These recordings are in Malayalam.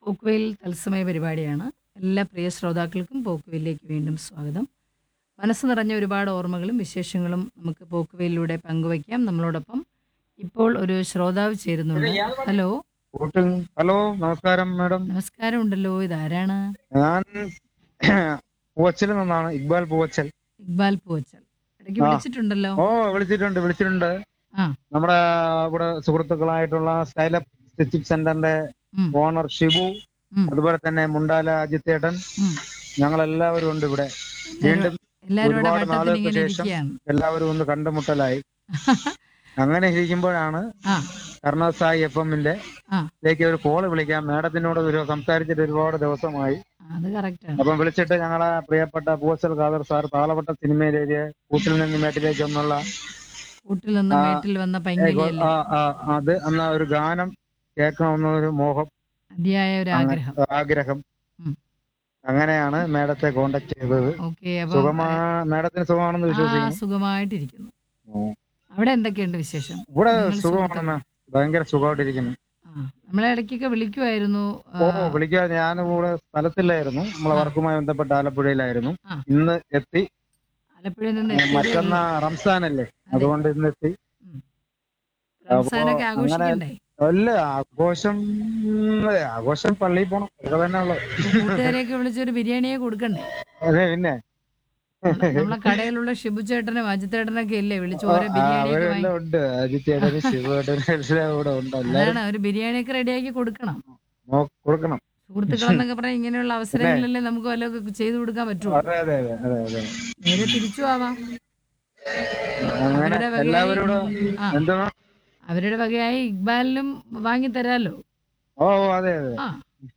പോക്കുവെയിൽ തത്സമയ പരിപാടിയാണ് എല്ലാ പ്രിയ ശ്രോതാക്കൾക്കും പോക്കുവെയിലേക്ക് വീണ്ടും സ്വാഗതം മനസ്സ് നിറഞ്ഞ ഒരുപാട് ഓർമ്മകളും വിശേഷങ്ങളും നമുക്ക് പോക്കുവെയിലൂടെ പങ്കുവയ്ക്കാം നമ്മളോടൊപ്പം ഇപ്പോൾ ഒരു ശ്രോതാവ് ചേരുന്നുണ്ട് ഹലോ കൂട്ടും ഹലോ നമസ്കാരം മാഡം നമസ്കാരം ഉണ്ടല്ലോ ഇതാരാണ് ഞാൻ പൂവച്ചൽ നിന്നാണ് ഇക്ബാൽ പൂവച്ചൽ ഇക്ബാൽ പൂവച്ചൽ ഇടയ്ക്ക് ആ. വിളിച്ചിട്ടുണ്ടല്ലോ ഓ വിളിച്ചിട്ടുണ്ട് വിളിച്ചിട്ടുണ്ട് ആ. നമ്മുടെ ഇവിടെ സുഹൃത്തുക്കളായിട്ടുള്ള സ്റ്റൈലപ്പ് സ്റ്റിച്ചിങ് സെന്ററിന്റെ ഉം. ഓണർ ഷിബു ഉം. അതുപോലെ തന്നെ മുണ്ടാല അജിത്തേട്ടൻ ഉം. ഞങ്ങൾ എല്ലാവരും ഉണ്ട് ഇവിടെ വീണ്ടും എല്ലാവരും ഇവിടെ ഒരുപാട് വട്ടത്തിൽ നാളുകൾക്ക് ഇങ്ങനെ ശേഷം ഇരിക്കുകയാണ് എല്ലാവരും ഒന്ന് കണ്ടുമുട്ടലായി അങ്ങനെ ഇരിക്കുമ്പോഴാണ് ആ കർണസായി എഫ് എമ്മിന്റെ ആ. ലേക്ക് ഒരു കോള് വിളിക്കാം മാഡത്തിനോട് ഒരു സംസാരിച്ചിട്ട് ഒരുപാട് ദിവസമായി അത് കറക്റ്റാണ് അപ്പം വിളിച്ചിട്ട് ഞങ്ങളെ പ്രിയപ്പെട്ട പൂവച്ചൽ ഖാദർ സാർ താളവട്ട സിനിമയിലേക്ക് കൂട്ടിൽ നിന്ന് മേട്ടിലേക്ക് എന്നുള്ള കൂട്ടിൽ നിന്ന് ആ, മേട്ടിൽ വന്ന പൈങ്കിളിയല്ലേ ആ, ആ, അത് എന്ന ഒരു ഗാനം കേൾക്കണമെന്നൊരു മോഹം അതിയായ ഒരു അങ്ങ- ആഗ്രഹം ആഗ്രഹം ഉം. അങ്ങനെയാണ് മേഡത്തെ കോണ്ടാക്ട് ചെയ്തത് ഓക്കെ സുഖമാ അപ്പൊ മേഡത്തിന് സുഖമാണെന്ന് ആ വിശ്വസിക്കുന്നു സുഖമായിട്ടിരിക്കുന്നു ഉം. അവിടെ എന്തൊക്കെയുണ്ട് വിശേഷം ഇവിടെ നിങ്ങൾ സുഖമാണെന്ന് ഭയങ്കര സുഖമായിട്ടിരിക്കുന്നു ആ നമ്മളെ ഇടയ്ക്കൊക്കെ വിളിക്കുമായിരുന്നു ആ, ഓ വിളിക്കാ ഞാൻ ഇവിടെ സ്ഥലത്തില്ലായിരുന്നു നമ്മളെ ആ. വർക്കുമായി ബന്ധപ്പെട്ട ആലപ്പുഴയിലായിരുന്നു ആ. ഇന്ന് എത്തി ആലപ്പുഴയിൽ നിന്ന് എത്തിയതേ മറ്റന്നാ റംസാനല്ലേ അതുകൊണ്ട് ഇന്ന് എത്തി ഉം. റംസാനൊക്കെ അപ്പോ അങ്ങനെ- ആഘോഷിക്കണ്ടേ അല്ല ആഘോഷം ഉം, ആഘോഷം പള്ളിയിൽ പോണം അതൊക്കെ തന്നെ ഉള്ളു കൂട്ടുകാരെയൊക്കെ വിളിച്ചൊരു ബിരിയാണിയെ കൊടുക്കണ്ടേ അതെ പിന്നെ നമ്മളെ കടയിലുള്ള ഷിബു ചേട്ടനും അജിത്തേട്ടനൊക്കെ ഇല്ലേ വിളിച്ച് ഓരോ ആ, ബിരിയാണിയൊക്കെ വാങ്ങി അവരെല്ലാം ഉണ്ട് അജിത്തേടനും ശിവേട്ടനും എല്ലാം ഇവിടെ ഉണ്ട് എല്ലാരും അതാണ് ഒരു ബിരിയാണിയൊക്കെ റെഡിയാക്കി കൊടുക്കണം നോ- കൊടുക്കണം സുഹൃത്തുക്കളെന്നൊക്കെ പറഞ്ഞാൽ ഇങ്ങനെയുള്ള അവസരങ്ങളിലല്ലേ നമുക്ക് വല്ലതൊക്കെ ചെയ്തു കൊടുക്കാൻ പറ്റുമോ അതെ അതെ അതെ അതെ അതെ നേരെ തിരിച്ചു ആവാം അങ്ങനെ അവരുടെ വകയായി- എല്ലാവരും കൂടെ ആ എന്താ അവരുടെ വകയായി ഇക്ബാലിനും വാങ്ങി തരാലോ ഓ ഓ, അതെ അതെ ആ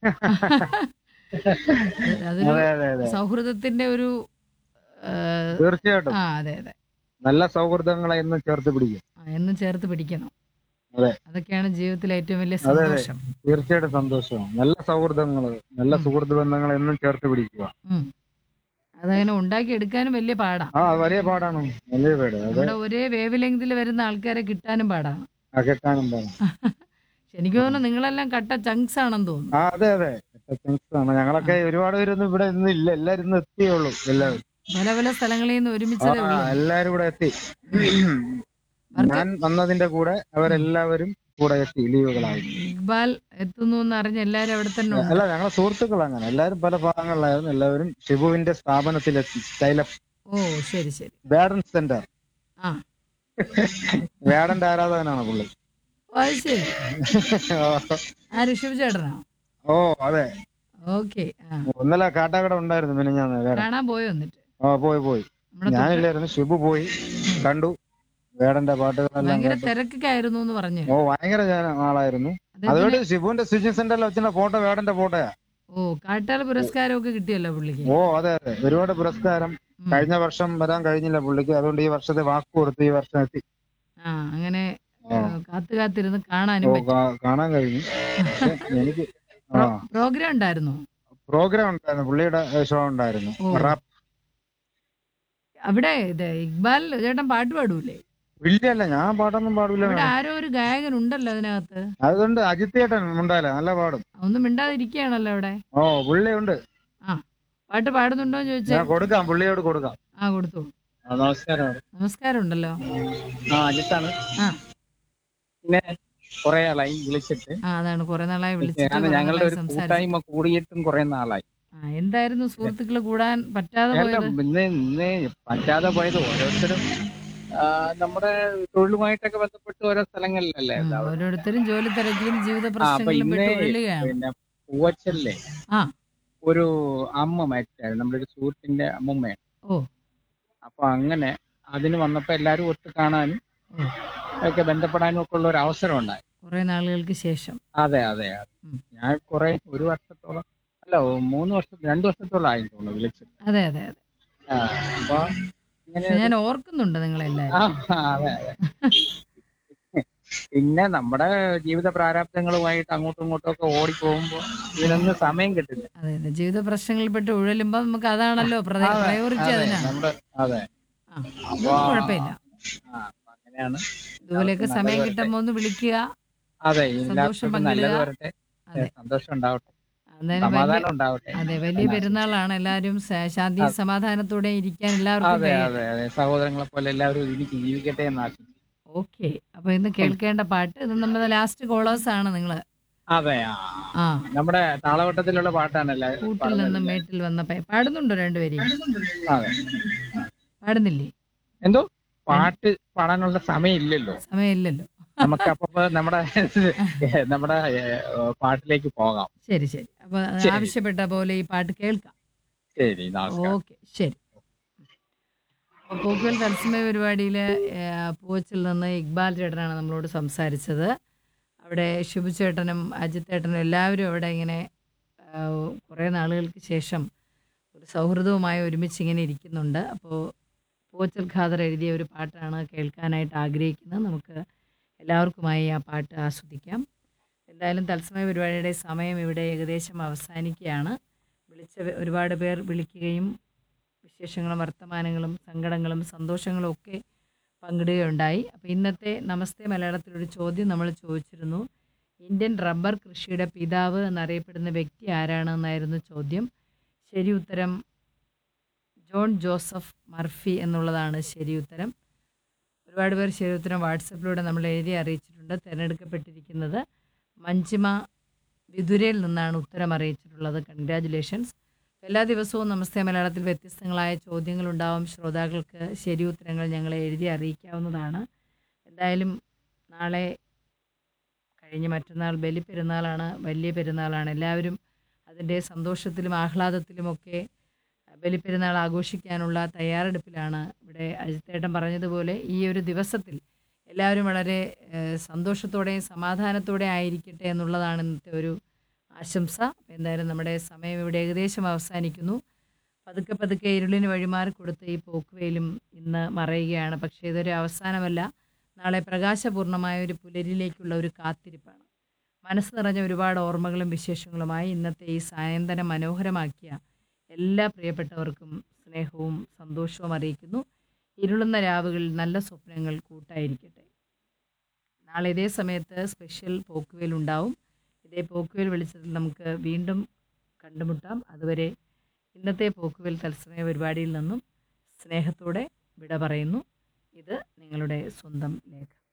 അതൊരു അതെ അതെ അതെ സൗഹൃദത്തിന്റെ ഒരു ആ, തീർച്ചയായിട്ടും ആ അതെ അതെ നല്ല സൗഹൃദങ്ങളെ ഇന്ന് ചേർത്ത് പിടിക്കും ആ, എന്നും ചേർത്ത് പിടിക്കണം അതെ. അതൊക്കെയാണ് ജീവിതത്തിലെ ഏറ്റവും വലിയ അതെ, അതെ. സന്തോഷം തീർച്ചയായിട്ടും സന്തോഷമാണ് നല്ല സൗഹൃദങ്ങൾ നല്ല ഉം. സുഹൃത്ത് ബന്ധങ്ങൾ എന്നും ചേർത്ത് പിടിക്കുക ഉം. അതങ്ങനെ ഉണ്ടാക്കി എടുക്കാനും വലിയ പാടാ ആ വലിയ പാടാണ് വലിയ പാട് അത് നമ്മുടെ ഒരേ വേവ് ലെങ്തിൽ വരുന്ന ആൾക്കാരെ കിട്ടാനും പാടാണ് അകറ്റാനും പാടാണ് പക്ഷെ എനിക്ക് തോന്നുന്നു നിങ്ങളെല്ലാം കട്ട ചങ്ക്സ് ആണെന്ന് തോന്നുന്നു ആ അതെ അതെ താങ്ക്സ് ആണ് ഞങ്ങളൊക്കെ ഒരുപാട് പേരൊന്നും ഇവിടെ ഇന്ന് ഇല്ല എല്ലാരും ഇന്ന് എത്തിയുള്ളൂ എല്ലാവരും പല പല സ്ഥലങ്ങളിൽ നിന്ന് ആ ഒരുമിച്ചതേ ഉള്ളൂ എല്ലാരും കൂടെ എത്തി അവർക്ക് ഞാൻ വന്നതിന്റെ കൂടെ അവരെല്ലാവരും കൂടെ എത്തി ലീവുകളായി ഇക്ബാൽ എത്തുന്നു എന്ന് അറിഞ്ഞ് എല്ലാരും അവിടെ തന്നെ ഉണ്ട് അല്ല ഞങ്ങളെ സുഹൃത്തുക്കൾ അങ്ങനെ എല്ലാവരും പല ഭാഗങ്ങളിലായിരുന്നു എല്ലാവരും ഷിബുവിന്റെ സ്ഥാപനത്തിലെത്തി സ്റ്റൈലപ്പ് ഓ ശരി ശരി വേഡൻ സെന്റർ ആ വേഡന്റെ ആരാധകനാണ് പുള്ളി ഓ, അത് ശരി ആ ഋഷഭ് ചേട്ടനാ ഓ അതെ ഓക്കെ ആ ഇന്നലെ കാട്ടാക്കട ഉണ്ടായിരുന്നു പിന്നെ ഞാൻ വേടൻ കാണാൻ പോയോ എന്നിട്ട് ഓ പോയി പോയി നമ്മുടെ തൊട്ട് ഞാനില്ലായിരുന്നു ഷിബു പോയി കണ്ടു വേടന്റെ പാട്ടുകളെല്ലാം ഭയങ്കര കേട്ടു തിരക്കൊക്കെ ആയിരുന്നു എന്ന് പറഞ്ഞു ഓ ഭയങ്കര ഞാൻ ആളായിരുന്നു അദ്ദേഹത്തിന് അതുകൊണ്ട് ഷിബുവിന്റെ സ്റ്റിച്ചിങ് സെന്ററിൽ വെച്ചിട്ട് ഫോട്ടോ വേടന്റെ ഫോട്ടോയാ ഓ കാട്ടാല പുരസ്കാരമൊക്കെ കിട്ടിയല്ലോ പുള്ളിക്ക് ഓ അതെ അതെ ഒരുപാട് പുരസ്കാരം ഉം. കഴിഞ്ഞ വർഷം വരാൻ കഴിഞ്ഞില്ല പുള്ളിക്ക് അതുകൊണ്ട് ഈ വർഷത്തെ വാക്ക് കൊടുത്ത് ഈ വർഷം എത്തി ആ അങ്ങനെ ആ. ഏ, കാത്തു കാത്തിരുന്ന് ഓ കാണാനും പറ്റി കാ- കാണാൻ കഴിഞ്ഞു പക്ഷെ എനിക്ക് ആ പ്രോഗ്രാം ഉണ്ടായിരുന്നോ പ്രോഗ്രാം ഉണ്ടായിരുന്നു പുള്ളിയുടെ ഷോ ഉണ്ടായിരുന്നു ഓ. റാപ്പ് അവിടെ ഇത് ഇക്ബാൽ ചേട്ടൻ പാട്ട് പാടൂലേ ഇല്ലല്ല ഞാൻ പാട്ടൊന്നും പാടില്ല അവിടെ ആരോ ഒരു ഗായകൻ ഉണ്ടല്ലോ അതിനകത്ത് അതുകൊണ്ട് അജിത് ചേട്ടൻ ഉണ്ടായില്ല നല്ല പാടും ഒന്നും മിണ്ടാതിരിക്കുകയാണല്ലോ അവിടെ ഓ പുള്ളി ഉണ്ട് പാട്ട് പാടുന്നുണ്ടോ എന്ന് ചോദിച്ചാൽ ഞാൻ കൊടുക്കാം പുള്ളിയോട് കൊടുക്കാം ആ കൊടുത്തു നമസ്കാരം നമസ്കാരം ഉണ്ടല്ലോ ആ അജിത്താണ് ആ. പിന്നെ കുറെ ആളായി വിളിച്ചിട്ട് ആ അതാണ് കുറെ നാളായി വിളിച്ചിട്ട് കാരണം കുറെ ഞങ്ങളുടെ നാളായി ഒരു സംസാരിച്ചിട്ട്. കൂട്ടായ്മ കൂടിയിട്ടും കുറെ നാളായി ആ എന്തായിരുന്നു സുഹൃത്തുക്കള് കൂടാൻ പറ്റാതെ അല്ല പോയത് ഇന്ന് ഇന്ന് പറ്റാതെ പോയത് ഓരോരുത്തരും ആ, നമ്മുടെ തൊഴിലുമായിട്ടൊക്കെ ബന്ധപ്പെട്ട് ഓരോ സ്ഥലങ്ങളിലല്ലേ ഉം, ഉണ്ടാവുക. ഓരോരുത്തരും ജോലി തിരക്കിലും ജീവിത ആ അപ്പൊ പ്രശ്നങ്ങളിലും ഇന്ന് പെട്ട് ഉഴലുകയാണ് പിന്നെ പൂവച്ചല്ലേ ആ. ഒരു അമ്മ മരിച്ചായിരുന്നു നമ്മുടെ ഒരു സുഹൃത്തിന്റെ അമ്മുമ്മയാണ് ഓ. അപ്പൊ അങ്ങനെ അതിന് വന്നപ്പോ എല്ലാരും ഒത്തു കാണാനും ഓ. ഒക്കെ ബന്ധപ്പെടാനും ഒക്കെ ഉള്ള ഒരു അവസരം ഉണ്ടായി കുറെ നാളുകൾക്ക് ശേഷം അതെ അതെ അതെ. ഉം. ഞാൻ കുറെ ഒരു വർഷത്തോളം അല്ല ഓ, മൂന്ന് വർഷം രണ്ടു വർഷത്തോളം ആയി തോന്നുന്നു വിളിച്ചത് അതെ അതെ അതെ ആ, അപ്പൊ ഇങ്ങനെ പക്ഷെ ഞാൻ ഓർക്കുന്നുണ്ട് നിങ്ങളെല്ലാരും ആ, അതെ അതെ പിന്നെ നമ്മുടെ ജീവിത പ്രാരാബ്ദങ്ങളുമായിട്ട് അങ്ങോട്ടും ഇങ്ങോട്ടും ഒക്കെ ഓടിപ്പോകുമ്പോ ഇതിനൊന്നും സമയം കിട്ടില്ല അതെ അതെ ജീവിത പ്രശ്നങ്ങളിൽ പെട്ട് ഉഴലുമ്പോ നമുക്ക് അതാണല്ലോ പ്രയോറിറ്റി അതെ, അതിനാ നമ്മുടെ അതെ ആ, അതൊന്നും കുഴപ്പമില്ല ആ, അപ്പൊ അങ്ങനെയാണ് ഇതുപോലെയൊക്കെ സമയം നല്ലത് കിട്ടുമ്പോ ഒന്ന് വിളിക്കുക അതെ സന്തോഷം എല്ലാവർക്കും പങ്കിടുക. നല്ലത് വരട്ടെ അതെ. സന്തോഷം ഉണ്ടാവട്ടെ എന്തായാലും വലിയ സമാധാനം ഉണ്ടാവട്ടെ അതെ വലിയ പെരുന്നാളാണ് എല്ലാവരും സ- ശാന്തി സമാധാനത്തോടെ ഇരിക്കാൻ എല്ലാവർക്കും അതെ കഴിയട്ടെ അതെ അതെ സഹോദരങ്ങളെ പോലെ എല്ലാവരും ഒരുമിച്ച് ജീവിക്കട്ടെ എന്ന് ആശിക്കുന്നു ഓക്കെ അപ്പൊ ഇന്ന് കേൾക്കേണ്ട പാട്ട് ഇത് നമ്മുടെ ലാസ്റ്റ് കോളേഴ്സ് ആണ് നിങ്ങള് അതെ ആ ആ നമ്മുടെ താളവട്ടത്തിലുള്ള പാട്ടാണല്ലേ കൂട്ടിൽ നിന്നും മേട്ടിൽ വന്ന പേ- പാടുന്നുണ്ടോ രണ്ടുപേരെയും അതെ പാടുന്നില്ലേ എന്തോ പാട്ട് പാടാനുള്ള സമയം ഇല്ലല്ലോ സമയമില്ലല്ലോ നമുക്ക് അപ്പൊ നമ്മുടെ നമ്മുടെ ഏഹ്, പാട്ടിലേക്ക് പോകാം ശരി ശരി അപ്പൊ ശരി. ആവശ്യപ്പെട്ട പോലെ ഈ പാട്ട് കേൾക്കാം ശരി നമസ്കാരം ഓക്കെ ശരി അപ്പോൾ പോക്കുവൽ തത്സമയ പരിപാടിയിൽ പൂവച്ചിൽ നിന്ന് ഇക്ബാൽ ചേട്ടനാണ് നമ്മളോട് സംസാരിച്ചത് അവിടെ ഷിബു ചേട്ടനും അജിത് ചേട്ടനും എല്ലാവരും അവിടെ ഇങ്ങനെ ആ, കുറേ നാളുകൾക്ക് ശേഷം ഒരു സൗഹൃദവുമായി ഒരുമിച്ച് ഇങ്ങനെ ഇരിക്കുന്നുണ്ട് അപ്പോൾ പൂവച്ചൽ ഖാദർ എഴുതിയ ഒരു പാട്ടാണ് കേൾക്കാനായിട്ട് ആഗ്രഹിക്കുന്നത് നമുക്ക് എല്ലാവർക്കുമായി ആ പാട്ട് ആസ്വദിക്കാം എന്തായാലും തത്സമയ പരിപാടിയുടെ സമയം ഇവിടെ ഏകദേശം അവസാനിക്കുകയാണ് വിളിച്ച വ- ഒരുപാട് പേർ വിളിക്കുകയും വിശേഷങ്ങളും വർത്തമാനങ്ങളും സങ്കടങ്ങളും സന്തോഷങ്ങളും ഒക്കെ പങ്കിടുകയുണ്ടായി അപ്പോൾ ഇന്നത്തെ നമസ്തേ മലയാളത്തിലൊരു ചോദ്യം നമ്മൾ ചോദിച്ചിരുന്നു ഇന്ത്യൻ റബ്ബർ കൃഷിയുടെ പിതാവ് എന്നറിയപ്പെടുന്ന വ്യക്തി ആരാണെന്നായിരുന്നു ചോദ്യം ശരി ഉത്തരം ജോൺ ജോസഫ് മർഫി എന്നുള്ളതാണ് ശരി ഉത്തരം ഒരുപാട് പേർ ശരി ഉത്തരം വാട്സപ്പിലൂടെ നമ്മൾ എഴുതി അറിയിച്ചിട്ടുണ്ട് തിരഞ്ഞെടുക്കപ്പെട്ടിരിക്കുന്നത് മഞ്ജിമ വിതുരയിൽ നിന്നാണ് ഉത്തരം അറിയിച്ചിട്ടുള്ളത് കൺഗ്രാറ്റുലേഷൻസ് എല്ലാ ദിവസവും നമസ്തേ മലയാളത്തിൽ വ്യത്യസ്തങ്ങളായ ചോദ്യങ്ങളുണ്ടാവും ശ്രോതാക്കൾക്ക് ശരി ഉത്തരങ്ങൾ ഞങ്ങളെ എഴുതി അറിയിക്കാവുന്നതാണ് എന്തായാലും നാളെ കഴിഞ്ഞ മറ്റന്നാൾ ബലിപ്പെരുന്നാളാണ് വലിയ പെരുന്നാളാണ് എല്ലാവരും അതിൻ്റെ സന്തോഷത്തിലും ആഹ്ലാദത്തിലുമൊക്കെ ബലിപ്പെരുന്നാൾ ആഘോഷിക്കാനുള്ള തയ്യാറെടുപ്പിലാണ് ഇവിടെ അജിത്തേട്ടൻ പറഞ്ഞതുപോലെ ഈ ഒരു ദിവസത്തിൽ എല്ലാവരും വളരെ ഏഹ്, സന്തോഷത്തോടെയും സമാധാനത്തോടെ ആയിരിക്കട്ടെ എന്നുള്ളതാണ് ഇന്നത്തെ ഒരു ആശംസ എന്തായാലും നമ്മുടെ സമയം ഇവിടെ ഏകദേശം അവസാനിക്കുന്നു പതുക്കെ പതുക്കെ ഇരുളിന് വഴിമാറി കൊടുത്ത് ഈ പോക്കുവയിലും ഇന്ന് മറയുകയാണ് പക്ഷേ ഇതൊരു അവസാനമല്ല നാളെ പ്രകാശപൂർണമായ ഒരു പുലരിലേക്കുള്ള ഒരു കാത്തിരിപ്പാണ് മനസ്സ് നിറഞ്ഞ ഒരുപാട് ഓർമ്മകളും വിശേഷങ്ങളുമായി ഇന്നത്തെ ഈ സായന്തനം മനോഹരമാക്കിയ എല്ലാ പ്രിയപ്പെട്ടവർക്കും സ്നേഹവും സന്തോഷവും അറിയിക്കുന്നു ഇരുളുന്ന രാവുകളിൽ നല്ല സ്വപ്നങ്ങൾ കൂട്ടായിരിക്കട്ടെ നാളെ ഇതേ സമയത്ത് സ്പെഷ്യൽ പോക്കുവേൽ ഉണ്ടാവും ഇതേ പോക്കുവേൽ വിളിച്ചതിൽ നമുക്ക് വീണ്ടും കണ്ടുമുട്ടാം അതുവരെ ഇന്നത്തെ പോക്കുവേൽ തത്സമയ പരിപാടിയിൽ നിന്നും സ്നേഹത്തോടെ വിട പറയുന്നു ഇത് നിങ്ങളുടെ സ്വന്തം ലേഖ